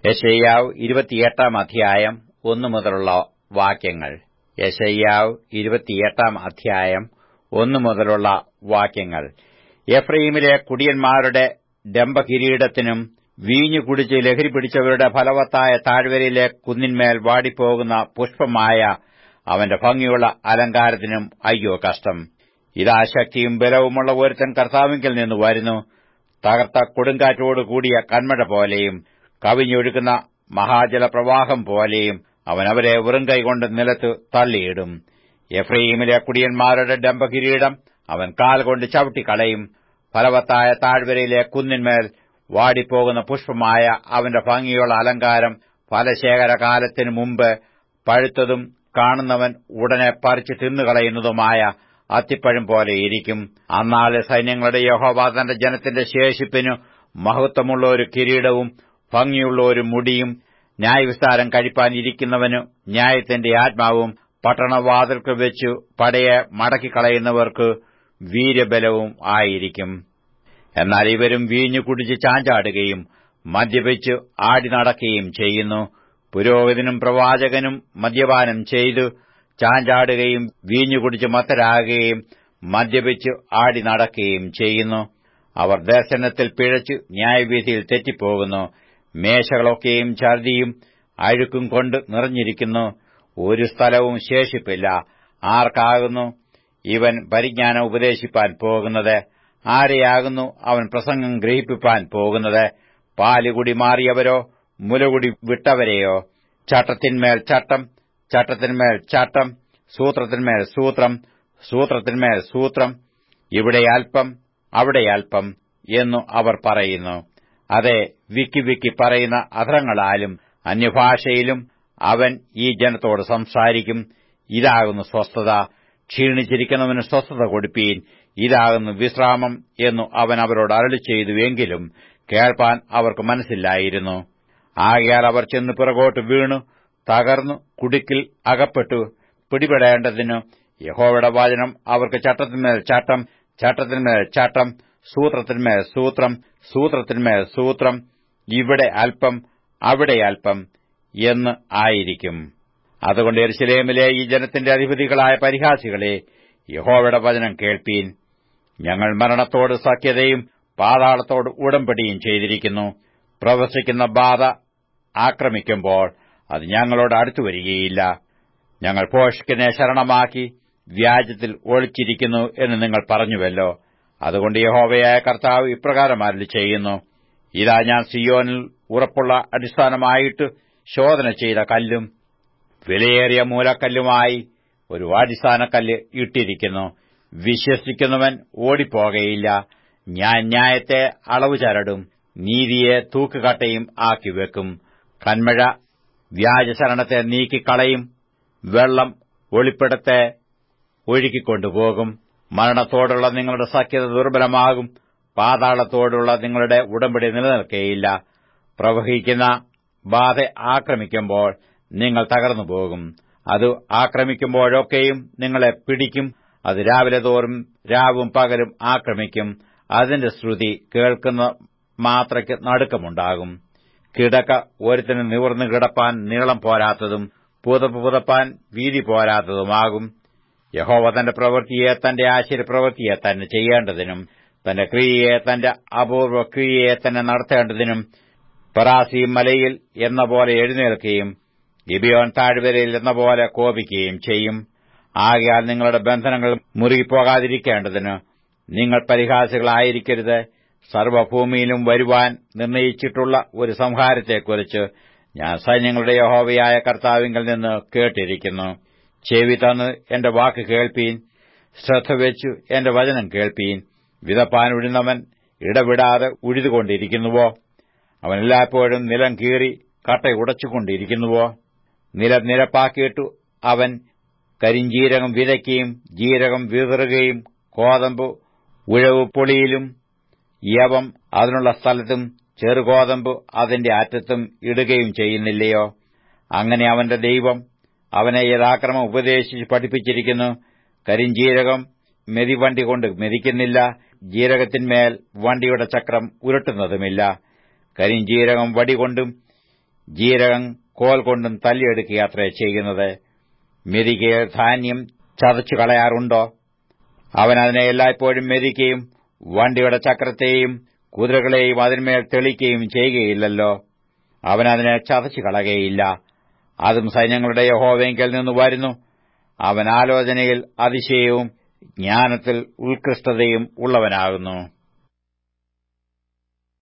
യശയ്യാവ് ഇരുപത്തിയെട്ടാം അധ്യായം ഒന്നു മുതലുള്ള വാക്യങ്ങൾ യശയ്യാവ് ഇരുപത്തിയെട്ടാം അധ്യായം ഒന്നു മുതലുള്ള വാക്യങ്ങൾ എഫ്രൈമിലെ കുടിയന്മാരുടെ ഡംബകിരീടത്തിനും വീഞ്ഞു കുടിച്ച് ലഹരി പിടിച്ചവരുടെ ഫലവത്തായ താഴ്വരയിലെ കുന്നിന്മേൽ വാടിപ്പോകുന്ന പുഷ്പമായ അവന്റെ ഭംഗിയുള്ള അലങ്കാരത്തിനും അയ്യോ കഷ്ടം ഇതാ ശക്തിയും ബലവുമുള്ള ഒരുത്തൻ കർത്താവിങ്കിൽ നിന്ന് വരുന്നു തകർത്ത കൊടുങ്കാറ്റോട് കൂടിയ കന്മഴ പോലെയും കവിഞ്ഞൊഴുക്കുന്ന മഹാജലപ്രവാഹം പോലെയും അവൻ അവരെ വെറും കൈകൊണ്ട് നിലത്ത് തള്ളിയിടും എഫ്രൈമിലെ കുടിയന്മാരുടെ ഡംബകിരീടം അവൻ കാൽ കൊണ്ട് ചവിട്ടിക്കളയും ഫലവത്തായ താഴ്വരയിലെ കുന്നിന്മേൽ വാടിപ്പോകുന്ന പുഷ്പമായ അവന്റെ ഭംഗിയുള്ള അലങ്കാരം ഫലശേഖരകാലത്തിനു മുമ്പ് പഴുത്തതും കാണുന്നവൻ ഉടനെ പറിച്ചു തിന്നുകളയുന്നതുമായ അത്തിപ്പഴം പോലെയിരിക്കും അന്നാളെ സൈന്യങ്ങളുടെ യഹോവ തന്റെ ജനത്തിന്റെ ശേഷിപ്പിനു മഹത്വമുള്ള ഒരു കിരീടവും ഭംഗിയുള്ള ഒരു മുടിയും ന്യായവിസ്താരം കഴിപ്പാൻ ഇരിക്കുന്നവനു ന്യായത്തിന്റെ ആത്മാവും പട്ടണവാതിൽക്ക് വെച്ചു പടയെ മടക്കിക്കളയുന്നവർക്ക് വീര്യബലവും ആയിരിക്കും എന്നാൽ ഇവരും വീഞ്ഞു കുടിച്ച് ചാഞ്ചാടുകയും മദ്യപിച്ച് ആടി നടക്കുകയും ചെയ്യുന്നു പുരോഹിതനും പ്രവാചകനും മദ്യപാനം ചെയ്തു ചാഞ്ചാടുകയും വീഞ്ഞു കുടിച്ച് മത്തരാകുകയും മദ്യപിച്ച് ആടി നടക്കുകയും ചെയ്യുന്നു അവർ ദർശനത്തിൽ പിഴച്ചു ന്യായവിധിയിൽ തെറ്റിപ്പോകുന്നു മേശകളൊക്കെയും ഛർദിയും അഴുക്കും കൊണ്ട് നിറഞ്ഞിരിക്കുന്നു ഒരു സ്ഥലവും ശേഷിപ്പില്ല ആർക്കാകുന്നു ഇവൻ പരിജ്ഞാനം ഉപദേശിപ്പാൻ പോകുന്നത് ആരെയാകുന്നു അവൻ പ്രസംഗം ഗ്രഹിപ്പിപ്പാൻ പോകുന്നത് പാലുകുടി മാറിയവരോ മുലകുടി വിട്ടവരെയോ ചട്ടത്തിന്മേൽ ചട്ടം ചട്ടത്തിന്മേൽ ചട്ടം സൂത്രത്തിന്മേൽ സൂത്രം സൂത്രത്തിന്മേൽ സൂത്രം ഇവിടെ അല്പം അവിടെ അല്പം എന്നു അവർ പറയുന്നു അതെ വിക്കി വിക്കി പറയുന്ന അധരങ്ങളാലും അന്യഭാഷയിലും അവൻ ഈ ജനത്തോട് സംസാരിക്കും ഇതാകുന്നു സ്വസ്ഥത ക്ഷീണിച്ചിരിക്കുന്നവന് സ്വസ്ഥത കൊടുപ്പീൻ ഇതാകുന്നു വിശ്രാമം എന്നു അവൻ അവരോട് അരളി ചെയ്തു എങ്കിലും കേൾപ്പാൻ അവർക്ക് മനസ്സില്ലായിരുന്നു ആകയാൽ അവർ ചെന്ന് പിറകോട്ട് വീണു തകർന്നു കുടുക്കിൽ അകപ്പെട്ടു പിടിപെടേണ്ടതിനു യഹോവയുടെ വചനം അവർക്ക് ചട്ടത്തിന്മേൽ ചട്ടം ചട്ടത്തിന്മേൽ ചട്ടം സൂത്രത്തിന്മേൽ സൂത്രം സൂത്രത്തിന്മേൽ സൂത്രം ഇവിടെ അല്പം അവിടെ അല്പം എന്ന് ആയിരിക്കും അതുകൊണ്ട് എരുസലേമിലെ ഈ ജനത്തിന്റെ അധിപതികളായ പരിഹാസികളെ യഹോവയുടെ വചനം കേൾപ്പീൻ ഞങ്ങൾ മരണത്തോട് സഖ്യതയും പാതാളത്തോട് ഉടമ്പടിയും ചെയ്തിരിക്കുന്നു പ്രവസിക്കുന്ന ബാധ ആക്രമിക്കുമ്പോൾ അത് ഞങ്ങളോട് അടുത്തു വരികയില്ല ഞങ്ങൾ പോഷ്കിനെ ശരണമാക്കി വ്യാജത്തിൽ ഒളിച്ചിരിക്കുന്നു എന്ന് നിങ്ങൾ പറഞ്ഞുവല്ലോ അതുകൊണ്ട് യഹോവയായ കർത്താവ് ഇപ്രകാരം അരളി ചെയ്യുന്നു ഇതാ ഞാൻ സിയോനിൽ ഉറപ്പുള്ള അടിസ്ഥാനമായിട്ട് ശോധന ചെയ്ത കല്ലും വിലയേറിയ മൂലക്കല്ലുമായി ഒരു അടിസ്ഥാനക്കല്ല് ഇട്ടിരിക്കുന്നു വിശ്വസിക്കുന്നവൻ ഓടിപ്പോകയില്ല ഞാൻ ന്യായത്തെ അളവ് ചരടും നീതിയെ തൂക്കുകട്ടയും ആക്കി വെക്കും കന്മഴ വ്യാജശരണത്തെ നീക്കിക്കളയും വെള്ളം ഒളിപ്പിടത്തെ ഒഴുക്കിക്കൊണ്ടുപോകും മരണത്തോടുള്ള നിങ്ങളുടെ സഖ്യത ദുർബലമാകും പാതാളത്തോടുള്ള നിങ്ങളുടെ ഉടമ്പടി നിലനിൽക്കുകയില്ല പ്രവഹിക്കുന്ന ബാധ ആക്രമിക്കുമ്പോൾ നിങ്ങൾ തകർന്നു പോകും അത് ആക്രമിക്കുമ്പോഴൊക്കെയും നിങ്ങളെ പിടിക്കും അത് രാവിലെ തോറും രാവും പകലും ആക്രമിക്കും അതിന്റെ ശ്രുതി കേൾക്കുന്ന മാത്രയ്ക്ക് നടുക്കമുണ്ടാകും കിടക്ക ഒരുത്തിന് നിവർന്നു കിടപ്പാൻ നീളം പോരാത്തതും പുതപ്പ് പുതപ്പാൻ വീതി പോരാത്തതുമാകും യഹോവ തന്റെ പ്രവൃത്തിയെ തന്റെ ആശ്ചര്യപ്രവൃത്തിയെ തന്നെ ചെയ്യേണ്ടതിനും തന്റെ ക്രിയയെ തന്റെ അപൂർവ ക്രിയയെ തന്നെ നടത്തേണ്ടതിനും പറാസി മലയിൽ എന്ന പോലെ എഴുന്നേൽക്കുകയും ഗിബിയോൻ താഴ്വരയിൽ എന്ന പോലെ കോപിക്കുകയും ചെയ്യും ആകയാൽ നിങ്ങളുടെ ബന്ധനങ്ങൾ മുറുകിപ്പോകാതിരിക്കേണ്ടതിന് നിങ്ങൾ പരിഹാസികളായിരിക്കരുത് സർവഭൂമിയിലും വരുവാൻ നിർണയിച്ചിട്ടുള്ള ഒരു സംഹാരത്തെക്കുറിച്ച് ഞാൻ സൈന്യങ്ങളുടെ യഹോവയായ കർത്താവിങ്കിൽ നിന്ന് കേട്ടിരിക്കുന്നു ചെവി തന്ന് എന്റെ വാക്ക് കേൾപ്പീൻ ശ്രദ്ധ വെച്ചു എന്റെ വചനം കേൾപ്പീൻ വിതപ്പാൻ ഉഴുന്നവൻ ഇടവിടാതെ ഉഴുതുകൊണ്ടിരിക്കുന്നുവോ അവൻ എല്ലായ്പ്പോഴും നിലം കീറി കട്ട ഉടച്ചുകൊണ്ടിരിക്കുന്നുവോ നിലം നിരപ്പാക്കിയിട്ടു അവൻ കരിഞ്ചീരകം വിതയ്ക്കുകയും ജീരകം വിതറുകയും കോതമ്പ് ഉഴവ് പൊളിയിലും യവം അതിനുള്ള സ്ഥലത്തും ചെറുകോതമ്പ് അതിന്റെ അറ്റത്തും ഇടുകയും ചെയ്യുന്നില്ലയോ അങ്ങനെ അവന്റെ ദൈവം അവനെ യഥാക്രമം ഉപദേശിച്ച് പഠിപ്പിച്ചിരിക്കുന്നു കരിഞ്ചീരകം മെതിവണ്ടി കൊണ്ട് മെതിക്കുന്നില്ല ജീരകത്തിന്മേൽ വണ്ടിയുടെ ചക്രം ഉരുട്ടുന്നതുമില്ല കരിഞ്ചീരകം വടികൊണ്ടും ജീരകം കോൽ കൊണ്ടും തല്ലിയെടുക്കുകയത്രേ ചെയ്യുന്നത് മെതികയോ ധാന്യം ചതച്ചു കളയാറുണ്ടോ അവൻ അതിനെ എല്ലായ്പ്പോഴും മെതിക്കുകയും വണ്ടിയുടെ ചക്രത്തെയും കുതിരകളെയും അതിന്മേൽ തെളിക്കുകയും ചെയ്യുകയില്ലല്ലോ അവൻ അതിനെ ചതച്ചു കളകയില്ല അതും സൈന്യങ്ങളുടെ യഹോവെങ്കിൽ നിന്ന് വരുന്നു അവൻ ആലോചനയിൽ അതിശയവും ജ്ഞാനത്തിൽ ഉത്കൃഷ്ടതയും ഉള്ളവനാകുന്നു